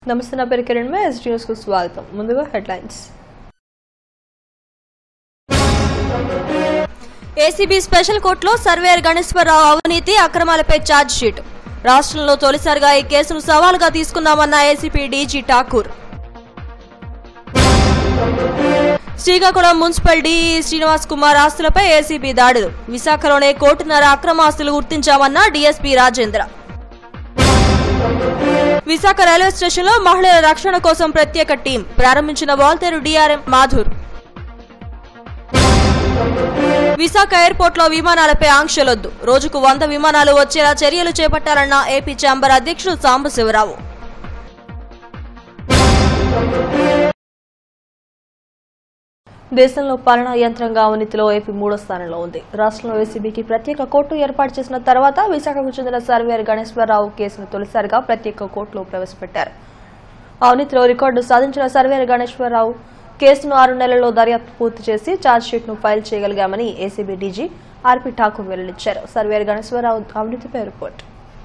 నమస్తే నా పేరు కిరణ్ మే ఎస్ న్యూస్ కు స్వాగతం ముందుగా హెడ్లైన్స్ ఏసీబీ స్పెషల్ కోర్టులో సర్వేయర్ గణేశ్వరరావు అవినీతి అక్రమాలపై ఛార్జ్ షీట్ రాష్ట్రంలో తొలిసారిగా ఈ కేసును సవాలుగా తీసుకున్నామన్న ACP DG Thakur Srikakulam municipal DE Srinivas Kumar ఆస్తులపై ఏసీబీ దాడులు విశాఖలోనే కోటిన్నర అక్రమ ఆస్తులు గుర్తించామన్న డీఎస్పీ రాజేంద్ర విశాఖ రైల్వే స్టేషన్లో మహిళల రక్షణ కోసం ప్రత్యేక టీం ప్రారంభించిన వాల్తేరు డీఆర్ఎం మాధుర్ విశాఖ ఎయిర్పోర్ట్ లో విమానాలపై ఆంక్షలొద్దు రోజుకు వంద విమానాలు వచ్చేలా చర్యలు చేపట్టాలన్న ఏపీ ఛాంబర్ అధ్యక్షుడు సాంబశివరావు దేశంలో పాలనా యంత్రంగా అవినీతిలో ఏపీ మూడో స్థానంలో ఉంది రాష్ట్రంలో ఏసీబీకి ప్రత్యేక కోర్టు ఏర్పాటు చేసిన తర్వాత విశాఖకు చెందిన సర్వేయర్ గణేశ్వరరావు కేసును తొలిసారిగా ప్రత్యేక కోర్టులో ప్రవేశపెట్టారు అవినీతిలో రికార్డు సాధించిన సర్వేయర్ గణేశ్వరరావు కేసును ఆరు నెలల్లో దర్యాప్తు పూర్తి చేసి ఛార్జ్షీట్ ను ఫైల్ చేయగలిగామని ఏసీబీ డీజీ ఆర్పీ ఠాకూర్ వెల్లడించారు సర్వేయర్ గణేశ్వరరావు అవినీతిపై రిపోర్ట్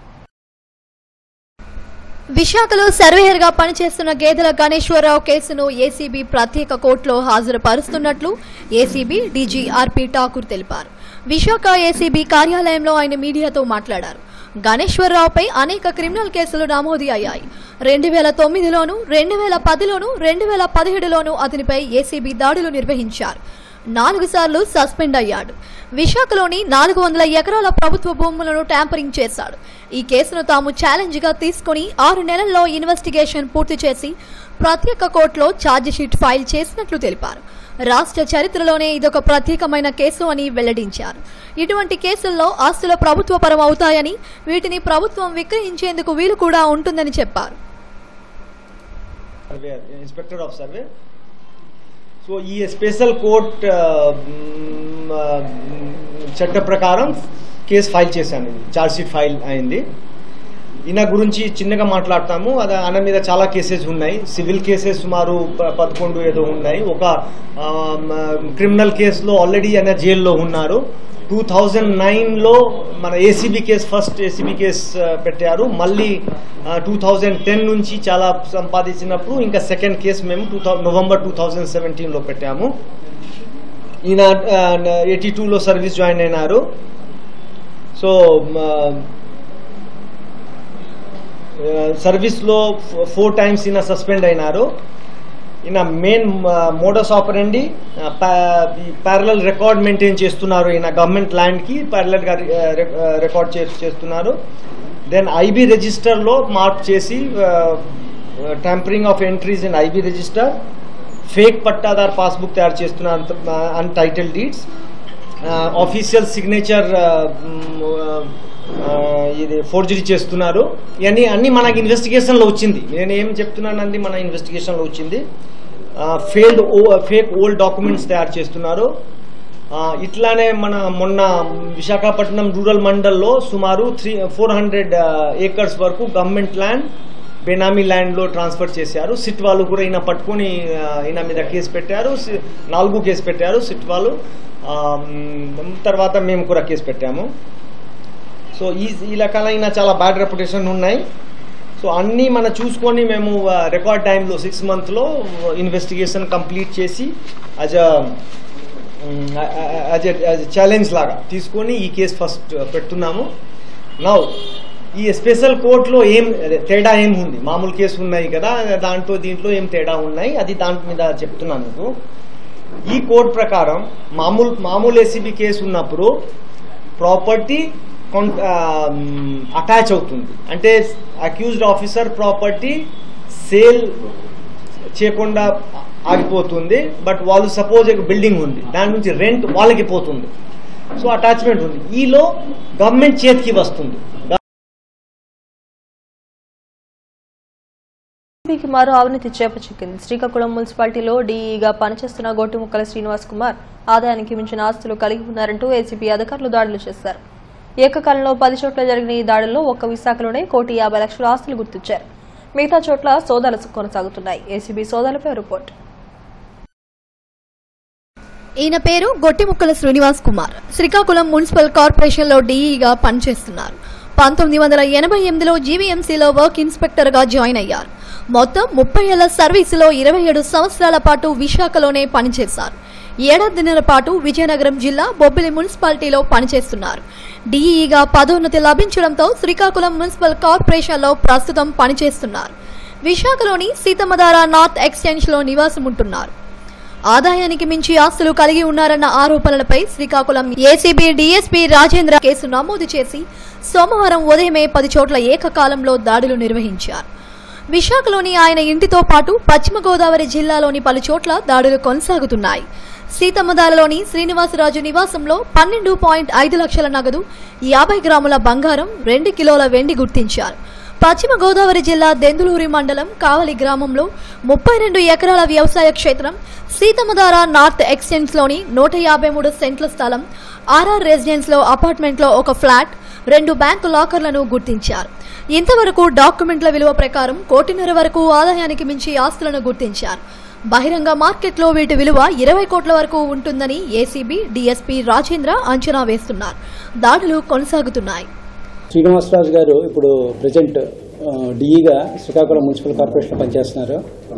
విశాఖలో సర్వేయర్గా పనిచేస్తున్న గేదెల గణేశ్వరరావు కేసును ఏసీబీ ప్రత్యేక కోర్టులో హాజరుపరుస్తున్నట్లు ఏసీబీ డీజీ ఆర్పీ ఠాకూర్ తెలిపారు విశాఖ ఏసీబీ కార్యాలయంలో ఆయన మీడియాతో మాట్లాడారు గణేశ్వరరావుపై అనేక క్రిమినల్ కేసులు నమోదు అయ్యాయి రెండు వేల తొమ్మిదిలోను రెండు వేల పదిలోను రెండు వేల పదిహేడులోను అతనిపై ఏసీబీ దాడులు నిర్వహించారు నాలుగు సార్లు సస్పెండ్ అయ్యాడు విశాఖలోని నాలుగు వందల ఎకరాల ప్రభుత్వ భూములను ట్యాంపరింగ్ చేశాడు ఈ కేసును తాము ఛాలెంజ్ గా తీసుకుని ఆరు నెలల్లో ఇన్వెస్టిగేషన్ పూర్తి చేసి ప్రత్యేక కోర్టులో ఛార్జిషీట్ ఫైల్ చేసినట్లు తెలిపారు రాష్ట్ర చరిత్రలోనే ఇదొక ప్రత్యేకమైన కేసు అని వెల్లడించారు ఇటువంటి కేసుల్లో ఆస్తుల ప్రభుత్వ పరం అవుతాయని వీటిని ప్రభుత్వం విక్రయించేందుకు వీలు కూడా ఉంటుందని చెప్పారు surveyor inspector of survey so ఈ స్పెషల్ కోర్ట్ చట్ట ప్రకారం కేసు ఫైల్ చేశాను చార్జ్ షీట్ ఫైల్ అయింది ఈయన గురించి చిన్నగా మాట్లాడతాము అది ఆయన మీద చాలా కేసెస్ ఉన్నాయి సివిల్ కేసెస్ సుమారు ప- పదకొండు ఏదో ఉన్నాయి ఒక క్రిమినల్ కేసులో ఆల్రెడీ ఆయన జైల్లో ఉన్నారు టూ థౌజండ్ నైన్లో మన ACB case first ACB case పెట్టారు మళ్ళీ టూ థౌజండ్ టెన్ నుంచి చాలా సంపాదించినప్పుడు ఇంకా సెకండ్ కేసు మేము టూ నవంబర్ టూ థౌజండ్ సెవెంటీన్లో పెట్టాము ఈయన ఎయిటీ టూలో సర్వీస్ జాయిన్ అయినారు సో సర్వీస్లో ఫోర్ టైమ్స్ ఈయన సస్పెండ్ అయినారు ఈయన main modus operandi parallel record maintain చేస్తున్నారు ఈయన గవర్నమెంట్ ల్యాండ్కి ప్యారలల్గా రికార్డ్ చేస్తున్నారు దెన్ ఐబీ రిజిస్టర్లో మార్క్ చేసి tampering of entries in IB register fake పట్టాదార్ పాస్బుక్ తయారు చేస్తున్నారు అన్ టైటిల్ డీడ్స్ ఆఫీషియల్ సిగ్నేచర్ ఇది ఫోర్జరీ చేస్తున్నారు ఇవన్నీ అన్ని మనకి ఇన్వెస్టిగేషన్లో వచ్చింది నేను ఏం చెప్తున్నానండి మన ఇన్వెస్టిగేషన్లో వచ్చింది ఫెయిల్డ్ ఫేక్ ఓల్డ్ డాక్యుమెంట్స్ తయారు చేస్తున్నారు ఆ, ఇట్లానే మన మొన్న విశాఖపట్నం రూరల్ మండల్లో సుమారు త్రీ ఫోర్ హండ్రెడ్ ఏకర్స్ వరకు గవర్నమెంట్ ల్యాండ్ బెనామీ ల్యాండ్లో ట్రాన్స్ఫర్ చేశారు సిట్ వాళ్ళు కూడా ఈయన పట్టుకొని ఆ, ఈయన మీద కేసు పెట్టారు సి- నాలుగు కేసు పెట్టారు సిట్ వాళ్ళు ఆ, మ్, తర్వాత మేము కూడా కేసు పెట్టాము సో ఈ ఈ రకాలైన చాలా బ్యాడ్ రెప్యుటేషన్ ఉన్నాయి సో అన్నీ మనం చూసుకొని మేము రికార్డ్ టైంలో సిక్స్ మంత్లో ఇన్వెస్టిగేషన్ కంప్లీట్ చేసి యాజ్ యాజ్ యాజ్ ఛాలెంజ్ లాగా తీసుకొని ఈ కేసు ఫస్ట్ పెడుతున్నాము నౌ ఈ స్పెషల్ కోర్టులో ఏం అదే తేడా ఏం ఉంది మామూలు కేసు ఉన్నాయి కదా దాంట్లో దీంట్లో ఏం తేడా ఉన్నాయి అది దాని మీద చెప్తున్నాను మీకు ఈ కోర్టు ప్రకారం మామూలు మామూలు ఏసీబీ కేసు ఉన్నప్పుడు ప్రాపర్టీ అటాచ్ అవుతుంది అంటే అక్యూజ్డ్ ఆఫీసర్ ప్రాపర్టీ సేల్ చేయకుండా ఆగిపోతుంది బట్ వాళ్ళు సపోజ్ ఒక బిల్డింగ్ ఉంది దాని నుంచి రెంట్ వాళ్ళకి పోతుంది సో అటాచ్మెంట్ ఉంది ఈలో గవర్నమెంట్ చేతికి వస్తుంది ఏపీకి మరో అవినీతి చేప చిక్కింది శ్రీకాకుళం మున్సిపాలిటీలో డీఈగా పనిచేస్తున్న గొట్టుముక్కల శ్రీనివాస్ కుమార్ ఆదాయానికి మించిన ఆస్తులు కలిగి ఉన్నారంటూ ఏసీబీ అధికారులు దాడులు చేశారు ఏకకాలంలో పది చోట్ల జరిగిన ఈ దాడుల్లో ఒక్క విశాఖలోనే కోటి యాభై లక్షల ఆస్తులు గుర్తించారు మిగతా చోట్ల సోదాలు కొనసాగుతున్నాయి ఏసీబీ సోదాలపై రిపోర్ట్ ఈయన పేరు గొట్టిముక్కల శ్రీనివాస్ కుమార్ శ్రీకాకుళం మున్సిపల్ కార్పొరేషన్లో డీఈగా పనిచేస్తున్నారు పంతొమ్మిది వందల ఎనభై ఎనిమిదిలో జీవీఎంసీలో వర్క్ ఇన్స్పెక్టర్గా జాయిన్ అయ్యారు మొత్తం ముప్పై ఏళ్ల సర్వీసులో ఇరవై ఏడు సంవత్సరాల పాటు విశాఖలోనే పనిచేశారు ఏడాదిన్నర పాటు విజయనగరం జిల్లా బొబ్బిలి మున్సిపాలిటీలో పనిచేస్తున్నారు డీఈగా పదోన్నతి లభించడంతో శ్రీకాకుళం మున్సిపల్ కార్పొరేషన్లో ప్రస్తుతం పనిచేస్తున్నారు విశాఖలోని సీతమ్మధార నార్త్ ఎక్స్చేంజ్ లో నివాసం ఉంటున్నారు ఆదాయానికి మించి ఆస్తులు కలిగి ఉన్నారన్న ఆరోపణలపై Srikakulam ACB DSP Rajendra case నమోదు చేసి సోమవారం ఉదయమే పది చోట్ల ఏకకాలంలో దాడులు నిర్వహించారు విశాఖలోని ఆయన ఇంటితో పాటు పశ్చిమ గోదావరి జిల్లాలోని పలు చోట్ల దాడులు కొనసాగుతున్నాయి సీతమ్మదారలోని శ్రీనివాసరాజు నివాసంలో పన్నెండు పాయింట్ ఐదు లక్షల నగదు యాభై గ్రాముల బంగారం రెండు కిలోల వెండి గుర్తించారు పశ్చిమ గోదావరి జిల్లా దెందులూరి మండలం కావలి గ్రామంలో ముప్పై రెండు ఎకరాల వ్యవసాయ క్షేత్రం సీతమ్మధార నార్త్ ఎక్స్టెన్స్ లోని నూట యాభై మూడు సెంట్ల స్థలం ఆర్ఆర్ రెసిడెన్స్ లో అపార్ట్మెంట్ లో ఒక ఫ్లాట్ రెండు బ్యాంకు లాకర్లను గుర్తించారు ఇంతవరకు డాక్యుమెంట్ల విలువ ప్రకారం కోటిన్నర వరకు ఆదాయానికి మించి ఆస్తులను గుర్తించారు బహిరంగ మార్కెట్లో వీటి విలువ ఇరవై కోట్ల వరకు ఉంటుందని ఏసీబీ డీఎస్పీ రాజేంద్ర అంచనా వేస్తున్నారు దాడులు కొనసాగుతున్నాయి శ్రీనివాసరాజు గారు ఇప్పుడు ప్రజెంట్ డిఈగా శ్రీకాకుళం మున్సిపల్ కార్పొరేషన్లో పనిచేస్తున్నారు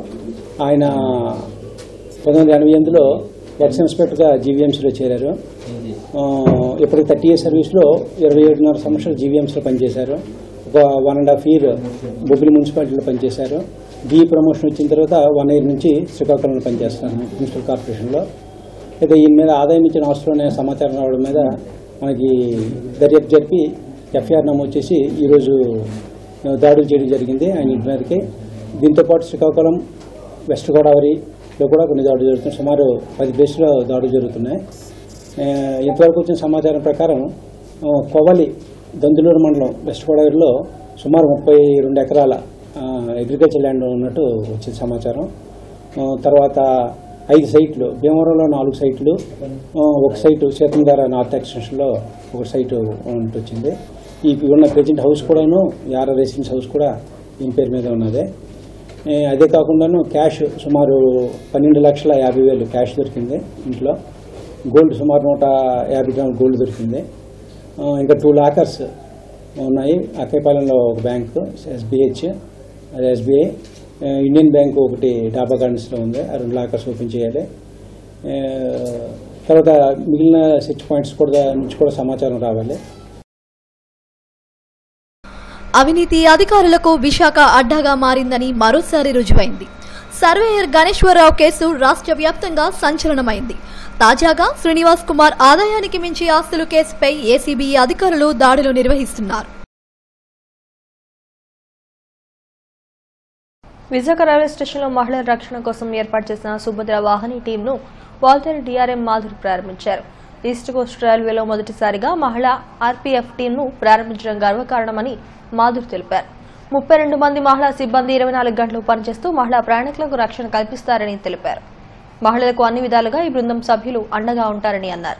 ఆయన పంతొమ్మిది వందల ఎనభై ఎనిమిదిలో ఎక్స్ ఇన్స్పెక్టర్గా జీవీఎంసీలో చేరారు ఆ, ఇప్పటికి థర్టీ ఇయర్ సర్వీస్లో ఇరవై ఏడున్నర సంవత్సరాలు జీవీఎంసీలో పనిచేశారు ఒక one and half year Bobbili మున్సిపాలిటీలో పనిచేశారు డిఈ ప్రమోషన్ వచ్చిన తర్వాత వన్ ఇయర్ నుంచి శ్రీకాకుళంలో పనిచేస్తున్నారు మున్సిపల్ కార్పొరేషన్లో అయితే ఈయన మీద ఆదాయం ఇచ్చిన ఆస్తులు అనే సమాచారం రావడం మీద మనకి దర్యాప్తు జరిపి ఎఫ్ఐఆర్ నమోదు చేసి ఈరోజు దాడులు చేయడం జరిగింది ఆయన ఇంటి మీదకి దీంతోపాటు శ్రీకాకుళం వెస్ట్ గోదావరిలో కూడా కొన్ని దాడులు జరుగుతున్నాయి సుమారు పది ప్లేసులో దాడులు జరుగుతున్నాయి ఆ, ఇంతవరకు వచ్చిన సమాచారం ప్రకారం ఆ, కొవ్వలి దందులూరు మండలం వెస్ట్ గోదావరిలో సుమారు ముప్పై రెండు ఎకరాల అగ్రికల్చర్ ల్యాండ్ ఉన్నట్టు వచ్చింది సమాచారం ఆ, తర్వాత ఐదు సైట్లు భీమవరంలో నాలుగు సైట్లు ఆ, ఒక సైటు సీతంధార నార్త్ ఎక్స్టెన్షన్లో ఒక సైటు ఉంటూ వచ్చింది ఈ ఉన్న ప్రెజెంట్ హౌస్ కూడాను యార రెసిడెన్స్ హౌస్ కూడా ఈయన పేరు మీద ఉన్నది ఏ, అదే కాకుండాను క్యాష్ సుమారు పన్నెండు లక్షల యాభై వేలు క్యాష్ దొరికింది ఇంట్లో గోల్డ్ సుమారు నూట యాభై గ్రాముల గోల్డ్ దొరికింది ఆ, ఇంకా టూ లాకర్స్ ఉన్నాయి అక్కైపాలెంలో ఒక బ్యాంకు ఎస్బిహెచ్ అది ఎస్బీఐ ఇండియన్ బ్యాంక్ ఒకటి డాబా గార్డెన్స్లో ఉంది ఆ రెండు లాకర్స్ ఓపెన్ చేయాలి ఆ, తర్వాత మిగిలిన సెర్చ్ పాయింట్స్ కూడా నుంచి కూడా సమాచారం రావాలి అవినీతి అధికారులకు విశాఖ అడ్డాగా మారిందని మరోసారి రుజువైంది సర్వేయర్ గణేశ్వరరావు కేసు రాష్ట్ర వ్యాప్తంగా సంచలనమైంది తాజాగా శ్రీనివాస్ కుమార్ ఆదాయానికి మించి ఆస్తులు కేసుపై ఏసీబీ అధికారులు దాడులు నిర్వహిస్తున్నారు విశాఖ రైల్వే స్టేషన్లో మహిళల రక్షణ కోసం ఏర్పాటు చేసిన సుభద్ర వాహిని టీంను వాల్తేరు డీఆర్ఎం మాధురి ప్రారంభించారు ఈస్ట్ కోస్ట్ రైల్వేలో మొదటిసారిగా మహిళా ఆర్పీఎఫ్ టీంను ప్రారంభించడం గర్వకారణమని మాధురి తెలిపారు ముప్పై రెండు మంది మహిళా సిబ్బంది ఇరవై నాలుగు గంటలు పనిచేస్తూ మహిళా ప్రయాణికులకు రక్షణ కల్పిస్తారని తెలిపారు మహిళలకు అన్ని విధాలుగా ఈ బృందం సభ్యులు అండగా ఉంటారని అన్నారు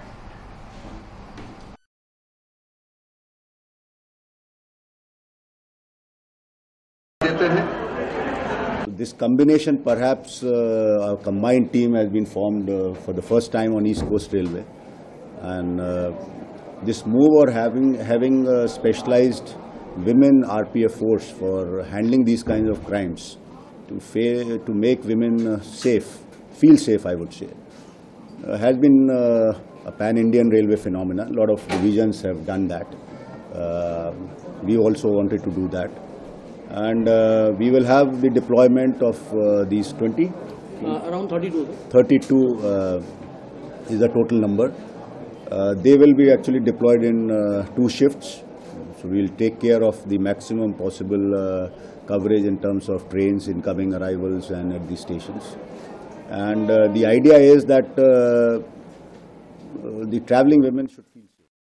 This combination, perhaps uh, a combined team has been formed uh, for the first time on East Coast Railway, and uh, this move or having having a specialized women RPF force for handling these kinds of crimes to fa- to make women uh, safe, feel safe, I would say, uh, has been uh, a pan-Indian railway phenomenon. A lot of divisions have done that. Uh, we also wanted to do that and uh, we will have the deployment of uh, these 20 around 32. 32 uh, is the total number uh, they will be actually deployed in uh, two shifts so we will take care of the maximum possible uh, coverage in terms of trains incoming arrivals and at the stations and uh, the idea is that uh, uh, the traveling women should feel safe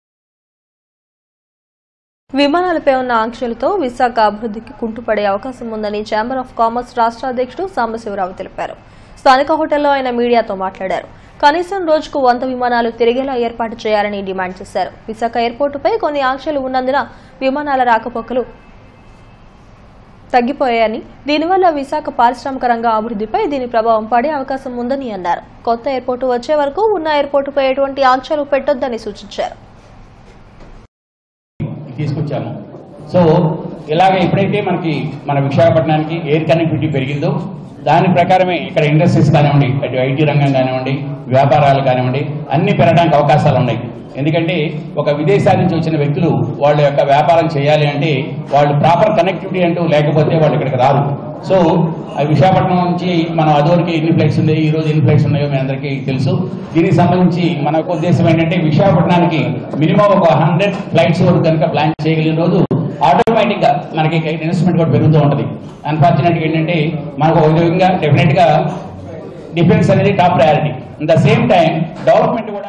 విమానాలపై ఉన్న ఆంక్షలతో విశాఖ అభివృద్ధికి కుంటుపడే అవకాశం ఉందని chamber of commerce రాష్ట్ర అధ్యక్షుడు సాంబశివరావు తెలిపారు స్థానిక హోటల్లో ఆయన మీడియాతో మాట్లాడారు కనీసం రోజుకు వంద విమానాలు తిరిగేలా ఏర్పాటు చేయాలని డిమాండ్ చేశారు విశాఖ ఎయిర్పోర్టుపై కొన్ని ఆంక్షలు ఉన్నందున విమానాల రాకపోకలు తగ్గిపోయాయని దీనివల్ల విశాఖ పారిశ్రామిక రంగ అభివృద్ధిపై దీని ప్రభావం పడే అవకాశం ఉందని అన్నారు కొత్త ఎయిర్పోర్టు వచ్చే వరకు ఉన్న ఎయిర్పోర్టుపై ఎటువంటి ఆంక్షలు పెట్టొద్దని సూచించారు తీసుకొచ్చాము సో ఇలాగ ఎప్పుడైతే మనకి మన విశాఖపట్నానికి ఎయిర్ కనెక్టివిటీ పెరిగిందో దాని ప్రకారమే ఇక్కడ ఇండస్ట్రీస్ కానివ్వండి అటు ఐటీ రంగం కానివ్వండి వ్యాపారాలు కానివ్వండి అన్ని పెరగడానికి అవకాశాలు ఉన్నాయి ఎందుకంటే ఒక విదేశాల నుంచి వచ్చిన వ్యక్తులు వాళ్ళ యొక్క వ్యాపారం చేయాలి అంటే వాళ్ళు ప్రాపర్ కనెక్టివిటీ అంటూ లేకపోతే వాళ్ళు ఇక్కడికి రారు సో ఆ విశాఖపట్నం నుంచి మనం అదివరకు ఎన్ని ఫ్లైట్స్ ఉన్నాయి ఈ రోజు ఎన్ని ఫ్లైట్స్ ఉన్నాయో మీ అందరికీ తెలుసు దీనికి సంబంధించి మన యొక్క ఉద్దేశం ఏంటంటే విశాఖపట్నానికి మినిమం ఒక హండ్రెడ్ ఫ్లైట్స్ వరకు కనుక ప్లాన్ చేయగలిగిన రోజు ఆటోమేటిక్ గా మనకి ఇన్వెస్ట్మెంట్ కూడా పెరుగుతూ ఉంటుంది అన్ఫార్చునేట్ గా ఏంటంటే మనకు ఒక విధంగా డెఫినెట్ గా డిఫెన్స్ అనేది top priority at the same time development కూడా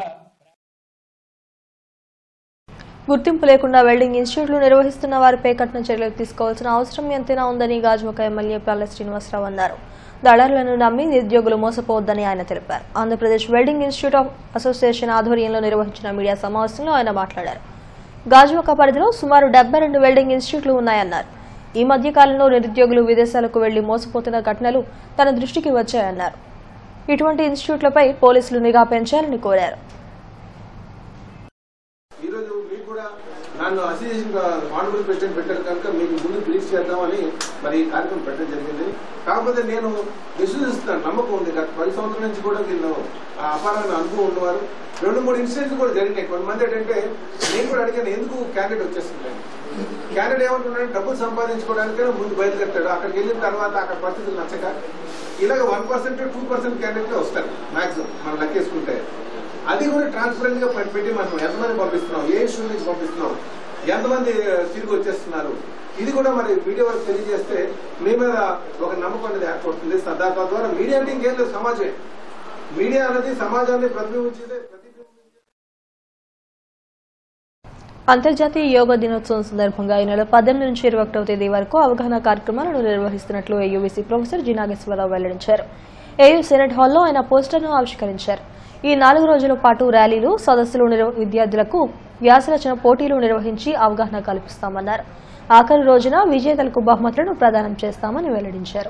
గుర్తింపు లేకుండా వెల్డింగ్ ఇన్స్టిట్యూట్లు నిర్వహిస్తున్న వారిపై కఠిన చర్యలు తీసుకోవాల్సిన అవసరం ఎంతైనా ఉందని గాజువాక ఎమ్మెల్యే పల్లె శ్రీనివాసరావు అన్నారు దళారులను నమ్మి నిరుద్యోగులు మోసపోవద్దని ఆయన తెలిపారు Andhra Pradesh welding institute of association ఆధ్వర్యంలో నిర్వహించిన మీడియా సమావేశంలో ఆయన మాట్లాడారు గాజువాక పరిధిలో సుమారు డెబ్బై రెండు వెల్డింగ్ ఇన్స్టిట్యూట్లు ఉన్నాయన్నారు ఈ మధ్య కాలంలో నిరుద్యోగులు విదేశాలకు వెళ్లి మోసపోతున్న ఘటనలు తన దృష్టికి వచ్చాయన్నారు ఇటువంటి ఇన్స్టిట్యూట్లపై పోలీసులు నిఘా పెంచాలని కోరారు ఈరోజు మీకు కూడా నన్ను అసోసియేషన్ ఆనరబుల్ ప్రెసిడెంట్ పెట్టారు కనుక మీకు ముందు బ్రీఫ్ చేద్దామని మరి ఈ కార్యక్రమం పెట్టడం జరిగింది కాకపోతే నేను విశ్వసిస్తున్నాను నమ్మకం ఉంది గత పది సంవత్సరాల నుంచి కూడా వీళ్ళు ఆ అపారమైన అనుభవం ఉన్నవారు రెండు మూడు ఇన్సిడెంట్స్ కూడా జరిగినాయి కొంతమంది ఏంటంటే నేను కూడా అడిగాను ఎందుకు క్యాండిడేట్ వచ్చేస్తున్నాను క్యాండిడేట్ ఏమంటున్నాడు డబ్బులు సంపాదించుకోవడానికే ముందు బయలుదేరుతాడు అక్కడికి వెళ్ళిన తర్వాత అక్కడ పరిస్థితులు నచ్చక ఇలాగ one percent two percent candidate వస్తారు మాక్సిమం మనం లెక్కేసుకుంటే అది కూడా ట్రాన్స్పరెంట్ గా పె- పెట్టి మనం ఎంతమంది పంపిస్తున్నాం ఏ ఇష్యూ నుంచి పంపిస్తున్నాం ఎంతమంది తిరిగి వచ్చేస్తున్నారు ఇది కూడా మరి మీడియా వరకు తెలియజేస్తే మీ మీద ఒక నమ్మకం అనేది ఏర్పడుతుంది సదాకా ద్వారా మీడియా అంటే ఇంకేం లేదు సమాజమే మీడియా అనేది సమాజాన్ని ప్రతిబింబించేదే ప్రతిబింబించే అంతర్జాతీయ యోగా దినోత్సవం సందర్భంగా ఈ నెల పద్దెనిమిది నుంచి ఇరవై ఒకటవ తేదీ వరకు అవగాహన కార్యక్రమాలను నిర్వహిస్తున్నట్లు ఏయూవీసీ ప్రొఫెసర్ జి నాగేశ్వరరావు వెల్లడించారు ఏయూ సెనెట్ హాల్లో ఆయన పోస్టర్ను ఆవిష్కరించారు ఈ నాలుగు రోజుల పాటు ర్యాలీలు సదస్సులు నిర్వ- విద్యార్థులకు వ్యాసరచన పోటీలు నిర్వహించి అవగాహన కల్పిస్తామన్నారు ఆఖరి రోజున విజేతలకు బహుమతులను ప్రదానం చేస్తామని వెల్లడించారు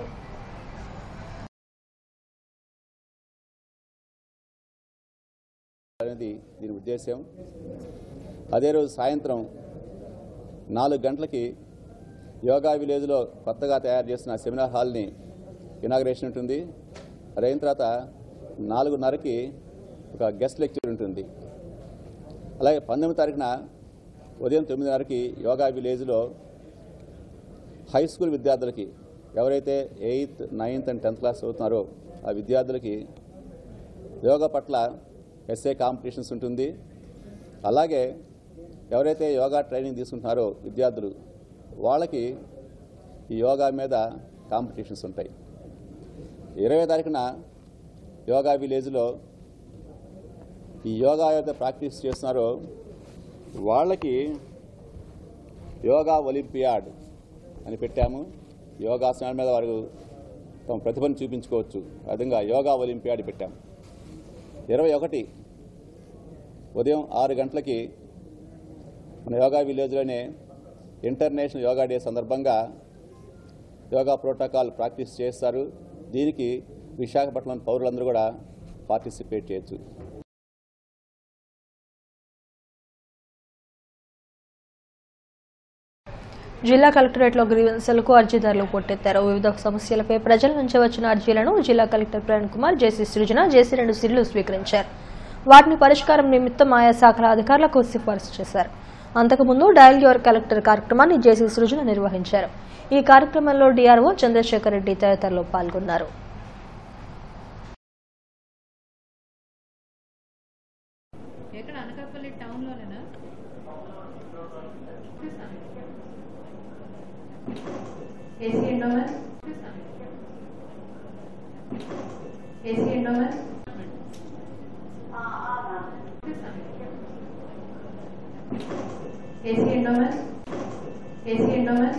అనేది దీని ఉద్దేశం అదే రోజు సాయంత్రం నాలుగు గంటలకి యోగా విలేజ్లో కొత్తగా తయారు చేసిన సెమినార్ హాల్ని ఇనాగ్రేషన్ ఉంటుంది అది అయిన తర్వాత నాలుగున్నరకి ఒక గెస్ట్ లెక్చర్ ఉంటుంది అలాగే పంతొమ్మిది తారీఖున ఉదయం తొమ్మిదిన్నరకి యోగా విలేజ్లో హై స్కూల్ విద్యార్థులకి ఎవరైతే eighth ninth and tenth class చదువుతున్నారో ఆ విద్యార్థులకి యోగా పట్ల ఎస్ఏ కాంపిటీషన్స్ ఉంటుంది అలాగే ఎవరైతే యోగా ట్రైనింగ్ తీసుకుంటున్నారో విద్యార్థులు వాళ్ళకి ఈ యోగా మీద కాంపిటీషన్స్ ఉంటాయి ఇరవై తారీఖున యోగా విలేజ్లో ఈ యోగా ఏదైతే ప్రాక్టీస్ చేస్తున్నారో వాళ్ళకి యోగా ఒలింపియాడ్ అని పెట్టాము యోగాసనాల మీద వారు తమ ప్రతిభను చూపించుకోవచ్చు ఆ విధంగా యోగా ఒలింపియాడ్ పెట్టాము ఇరవై ఒకటి ఉదయం ఆరు గంటలకి మన యోగా విలేజ్లోనే ఇంటర్నేషనల్ యోగా డే సందర్భంగా యోగా ప్రోటోకాల్ ప్రాక్టీస్ చేస్తారు దీనికి విశాఖపట్నం పౌరులందరూ కూడా పార్టిసిపేట్ చేయొచ్చు జిల్లా కలెక్టరేట్లో గ్రీవెన్సలకు అర్జీదారులు పోటెత్తారు వివిధ సమస్యలపై ప్రజల నుంచి వచ్చిన అర్జీలను జిల్లా collector Praveen Kumar JC Srujana JC రెండు సిల్లు స్వీకరించారు వాటిని పరిష్కారం నిమిత్తం ఆయా శాఖల అధికారులకు సిఫారసు చేశారు అంతకుముందు డయల్ యువర్ కలెక్టర్ కార్యక్రమాన్ని జేసీ సృజన నిర్వహించారు ఈ కార్యక్రమంలో డీఆర్ఓ చంద్రశేఖర్ రెడ్డి తదితరులు పాల్గొన్నారు ఎక్కడ అనకాపల్లి టౌన్లోనేనా AC endowment AC endowment AC endowment AC endowment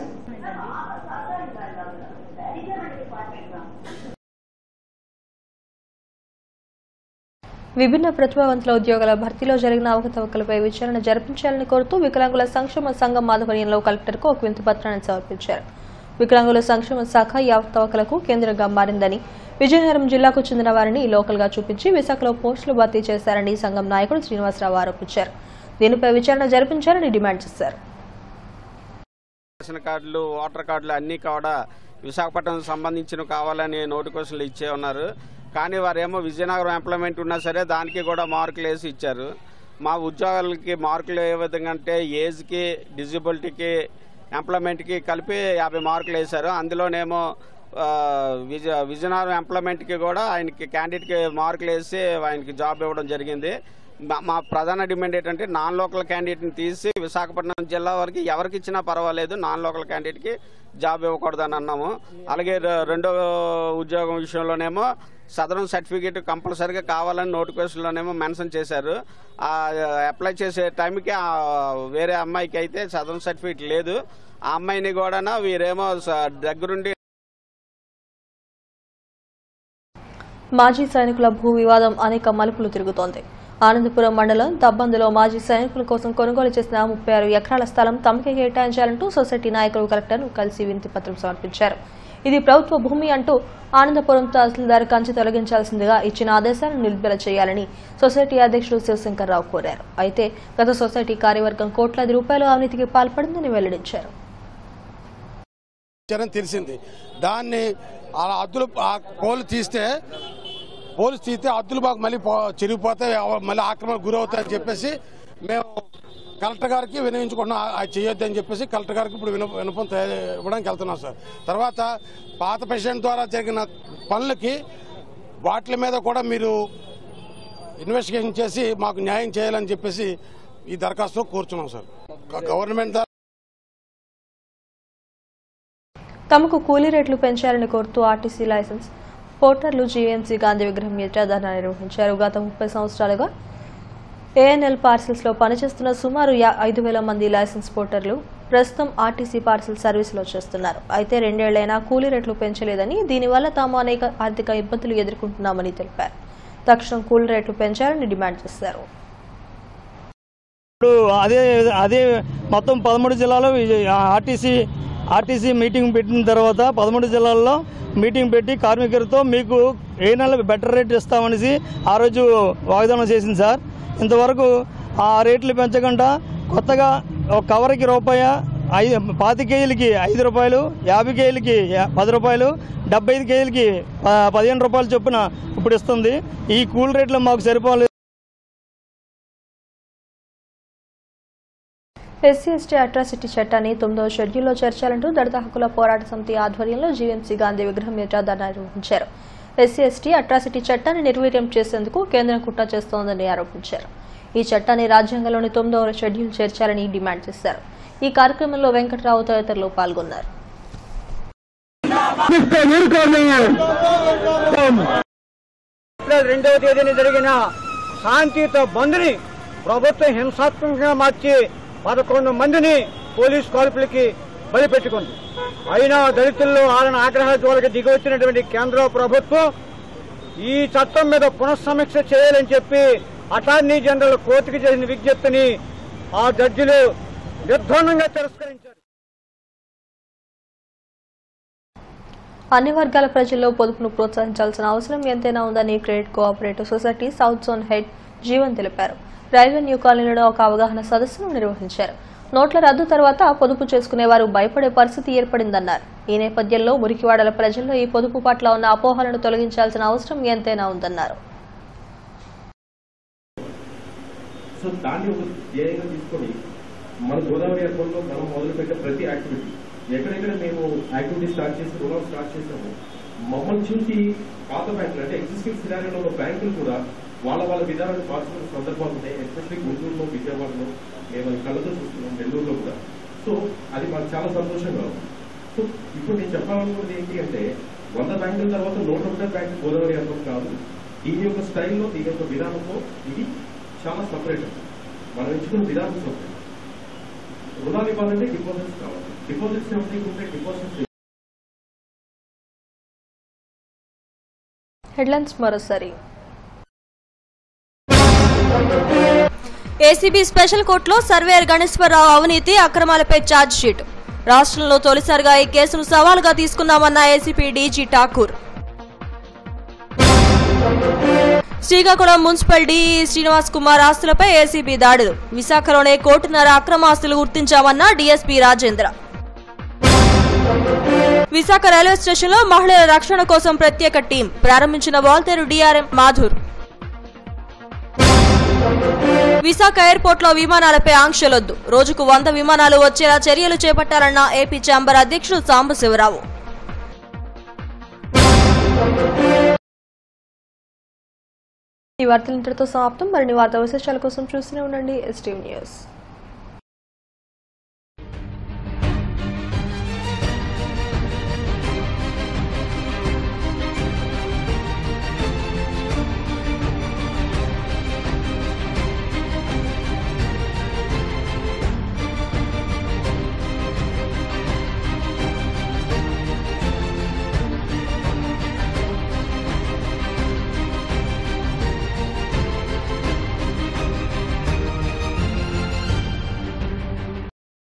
విభిన్న ప్రతిభావంతుల ఉద్యోగాల భర్తీలో జరిగిన అవకతవకలపై విచారణ జరిపించాలని కోరుతూ వికలాంగుల సంక్షేమ సంఘం ఆధ్వర్యంలో కలెక్టర్కు ఒక వింత పత్రాన్ని సమర్పించారు వికలాంగుల సంక్షేమ శాఖ ఈ అవకతవకలకు కేంద్రంగా మారిందని విజయనగరం జిల్లాకు చెందిన వారిని లోకల్ గా చూపించి విశాఖలో పోస్టులు భర్తీ చేశారని సంఘం నాయకుడు శ్రీనివాసరావు ఆరోపించారు దీనిపై విచారణ జరిపించాలని డిమాండ్ చేశారు రేషన్ కార్డులు ఓటర్ కార్డులు అన్నీ కూడా విశాఖపట్నం సంబంధించిన కావాలని నోటిఫికేషన్లు ఇచ్చే ఉన్నారు కానీ వారేమో విజయనగరం ఎంప్లాయ్మెంట్ ఉన్నా సరే దానికి కూడా మార్కులు వేసి ఇచ్చారు మా ఉద్యోగాలకి మార్కులు ఏ విధంగా అంటే ఏజ్కి డిజబిలిటీకి ఎంప్లాయ్మెంట్కి కలిపి యాభై మార్కులు వేశారు అందులోనేమో ఆ, విజయ విజయనగరం ఎంప్లాయ్మెంట్కి కూడా ఆయనకి క్యాండిడేట్కి మార్కులు వేసి ఆయనకి జాబ్ ఇవ్వడం జరిగింది మా- మా ప్రధాన డిమాండ్ ఏంటంటే నాన్ లోకల్ క్యాండిడేట్ని తీసి విశాఖపట్నం జిల్లా వరకు ఎవరికి ఇచ్చినా పర్వాలేదు నాన్ లోకల్ క్యాండిడేట్కి జాబ్ ఇవ్వకూడదని అన్నాము అలాగే రె- రెండో ఉద్యోగం విషయంలోనేమో సదరన్ సర్టిఫికేట్ కంపల్సరీగా కావాలని నోటిఫికేషన్లోనేమో మెన్షన్ చేశారు ఆ అప్లై చేసే టైంకి ఆ వేరే అమ్మాయికి అయితే సదరన్ సర్టిఫికేట్ లేదు ఆ అమ్మాయిని కూడా వీరేమో స- దగ్గరుండి మాజీ సైనికుల భూ వివాదం అనేక మలుపులు తిరుగుతోంది ఆనందపురం మండలం దబ్బందులో మాజీ సైనికుల కోసం కొనుగోలు చేసిన ముప్పై ఆరు ఎకరాల స్థలం తమకే కేటాయించాలంటూ సొసైటీ నాయకులు కలెక్టర్ను కలిసి వినతి పత్రం సమర్పించారు ఇది ప్రభుత్వ భూమి అంటూ ఆనందపురం తహసీల్దార్ కంచి తొలగించాల్సిందిగా ఇచ్చిన ఆదేశాలను నిలుపుదల చేయాలని సొసైటీ అధ్యక్షుడు శివశంకర్రావు కోరారు అయితే గత సొసైటీ కార్యవర్గం కోట్లాది రూపాయల అవినీతికి పాల్పడిందని వెల్లడించారు ఇచ్చారని తెలిసింది దాన్ని అలా అద్దులు ఆ పోలు తీస్తే పోలు తీస్తే అద్దులు మాకు మళ్ళీ పో- చిరిగిపోతాయి ఎవ- మళ్ళీ ఆక్రమణ గురవుతాయని చెప్పేసి మేము కలెక్టర్ గారికి వినయించుకుంటున్నాం ఆ- అది చేయొద్దని చెప్పేసి కలెక్టర్ గారికి ఇప్పుడు విన వినపం తయారు ఇవ్వడానికి వెళ్తున్నాం సార్ తర్వాత పాత ప్రెసిడెంట్ ద్వారా జరిగిన పనులకి వాటి మీద కూడా మీరు ఇన్వెస్టిగేషన్ చేసి మాకు న్యాయం చేయాలని చెప్పేసి ఈ దరఖాస్తులో కోరుచున్నాం సార్ గ- గవర్నమెంట్ ద్వారా తమకు కూలీ రేట్లు పెంచాలని కోరుతూ ఆర్టీసీ లైసెన్స్ పోర్టర్లు జీఎంసీ గాంధీ విగ్రహం ఎదుట ధర్నా నిర్వహించారు గత ముప్పై సంవత్సరాలుగా ఏఎన్ఎల్ పార్సిల్స్ లో పనిచేస్తున్న సుమారు యా- ఐదు వేల మంది లైసెన్స్ పోర్టర్లు ప్రస్తుతం ఆర్టీసీ పార్సిల్ సర్వీసులో చేస్తున్నారు అయితే రెండేళ్లైనా కూలీ రేట్లు పెంచలేదని దీనివల్ల తాము అనేక ఆర్థిక ఇబ్బందులు ఎదుర్కొంటున్నామని తెలిపారు తక్షణం కూలీ రేట్లు పెంచాలని డిమాండ్ చేశారు ఇప్పుడు అదే అదే మొత్తం పదమూడు జిల్లాలో ఈ ఆర్టీసీ ఆర్టీసీ మీటింగ్ పెట్టిన తర్వాత పదమూడు జిల్లాల్లో మీటింగ్ పెట్టి కార్మికులతో మీకు ఏ నెల బెటర్ రేట్ ఇస్తామనేసి ఆ రోజు వాగ్దానం చేసింది సార్ ఇంతవరకు ఆ రేట్లు పెంచకుండా కొత్తగా ఒక కవర్కి రూపాయ ఐదు పాతి కేజీలకి ఐదు రూపాయలు యాభై కేజీలకి యా- పది రూపాయలు డెబ్బై ఐదు కేజీలకి ప- పదిహేను రూపాయలు చొప్పున ఇప్పుడు ఇస్తుంది ఈ కూల్ రేట్లు మాకు సరిపోలేదు ఎస్సీ ఎస్టీ అట్రాసిటీ చట్టాన్ని తొమ్మిదవ షెడ్యూల్లో చేర్చాలంటూ దళిత హక్కుల పోరాట సమితి ఆధ్వర్యంలో జీఎంసీ గాంధీ విగ్రహం ఎదుట ధర్నా నిర్వహించారు ఎస్సీ ఎస్టీ అట్రాసిటీ చట్టాన్ని నిర్వీర్యం చేసేందుకు కేంద్రం కుట్ర చేస్తోందని ఆరోపించారు ఈ చట్టాన్ని రాజ్యాంగంలోని తొమ్మిదవ షెడ్యూల్ చేర్చాలని డిమాండ్ చేశారు ఈ కార్యక్రమంలో వెంకట్రావు తదితరులు పాల్గొన్నారు ఏప్రిల్ రెండవ తేదీన జరిగిన శాంతియుత బంద్ని ప్రభుత్వం హింసాత్మకంగా మార్చి పదకొండు మందిని పోలీస్ కాల్పులకి బలిపెట్టుకుంది అయినా దళితుల్లో ఆరణ ఆగ్రహ జోలికి దిగొచ్చినటువంటి కేంద్ర ప్రభుత్వం ఈ చట్టం మీద పునఃసమీక్ష చేయాలని చెప్పి అటార్నీ జనరల్ కోర్టుకి చేసిన విజ్ఞప్తిని ఆ జడ్జిలు నిర్ధారణంగా తిరస్కరించారు అన్ని వర్గాల ప్రజల్లో పొదుపును ప్రోత్సహించాల్సిన అవసరం ఎంతైనా ఉందని credit cooperative society south zone head Jeevan తెలిపారు రైల్వే న్యూ కాలనీలో ఒక అవగాహన సదస్సును నిర్వహించారు నోట్ల రద్దు తర్వాత పొదుపు చేసుకునేవారు భయపడే పరిస్థితి ఏర్పడిందన్నారు ఈ నేపథ్యంలో మురికివాడల ప్రజల్లో ఈ పొదుపు పట్ల ఉన్న అపోహలను తొలగించాల్సిన అవసరం ఎంతైనా ఉందన్నారు సో దాన్ని ఒక ధ్యేయంగా తీసుకొని మన గోదావరి అకౌంట్లో మనం మొదలుపెట్టే ప్రతి యాక్టివిటీ ఎక్కడెక్కడ మేము యాక్టివిటీ స్టార్ట్ చేసి రుణం స్టార్ట్ చేసాము మమ్మల్ని చూసి పాత బ్యాంకులు అంటే ఎగ్జిస్టింగ్ సినారియోలో ఉన్న బ్యాంకులు కూడా వాళ్ళ వాళ్ళ విధానాన్ని మార్చుకునే సందర్భాలు ఉన్నాయి ఎస్పెషల్లీ గుంటూరులో విజయవాడలో మేము అది కళ్ళతో చూస్తున్నాం నెల్లూరులో కూడా సో అది మాకు చాలా సంతోషంగా ఉంది సో ఇప్పుడు నేను చెప్పాలనుకున్నది ఏంటి అంటే వంద బ్యాంకుల తర్వాత నూట ఒకటే బ్యాంక్ గోదావరి అకౌంట్ కాదు దీని యొక్క స్టైల్లో దీని యొక్క విధానంలో ఇది చాలా సపరేట్ మనం ఎంచుకున్న విధానం సపరేట్ రుణాలు ఇవ్వాలంటే డిపాజిట్స్ కావాలి డిపాజిట్స్ ఎవరికి ఉంటే డిపాజిట్స్ హెడ్లైన్స్ మరోసారి ఏసీబీ స్పెషల్ కోర్టులో సర్వేయర్ గణేశ్వరరావు అవినీతి అక్రమాలపై ఛార్జ్ షీట్ రాష్ట్రంలో తొలిసారిగా ఈ కేసును సవాలుగా తీసుకున్నామన్న ACP DG Thakur Srikakulam municipal DE Srinivas Kumar ఆస్తులపై ఏసీబీ దాడులు విశాఖలోనే కోటిన్నర అక్రమ ఆస్తులు గుర్తించామన్న డీఎస్పీ రాజేంద్ర విశాఖ రైల్వే స్టేషన్లో మహిళల రక్షణ కోసం ప్రత్యేక టీం ప్రారంభించిన వాల్తేరు డిఆర్ఎం మాధుర్ విశాఖ ఎయిర్పోర్ట్ లో విమానాలపై ఆంక్షలొద్దు రోజుకు వంద విమానాలు వచ్చేలా చర్యలు చేపట్టాలన్న ఏపీ ఛాంబర్ అధ్యక్షుడు సాంబశివరావు ఈ వార్తలు ఇంతటితో సమాప్తం మరిన్ని వార్తా విశేషాల కోసం చూస్తూనే ఉండండి ఎస్టీవ్ న్యూస్